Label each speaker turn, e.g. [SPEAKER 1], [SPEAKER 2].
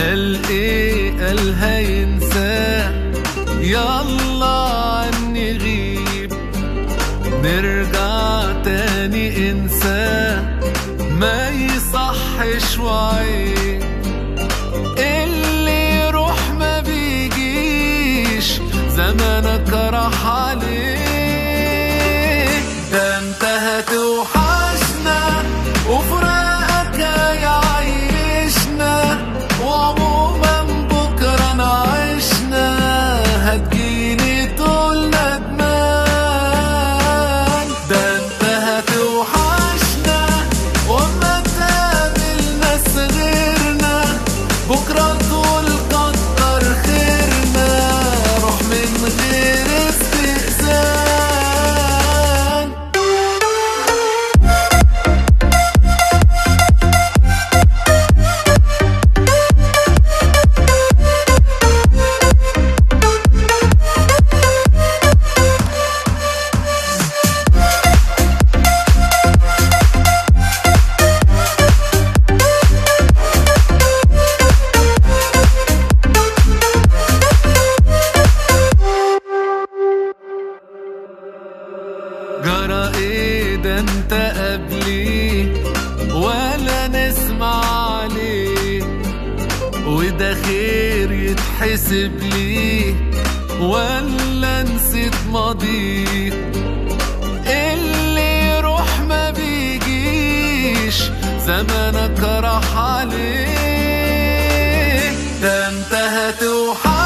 [SPEAKER 1] قال ايه قال هينساه يلا عني غيب نرجع تاني انساه ما يصحش وعيب اللي يروح ما بيجيش زمانك راح عليك ده انت هتوحشنا وفراقك هيعيشنا وعموما بكره نعيشنا هتجيني تقول ندمان ده انت هتوحشنا وما تقابل ناس غيرنا بكره تقول كتر خيرنا روح من غير استئذان جرى ايه ده انت قبلي ولا نسمع عليه وده خير يتحسب لي ولا نسيت ماضيه اللي يروح ما بيجيش زمانك راح عليك ده انت هتوحش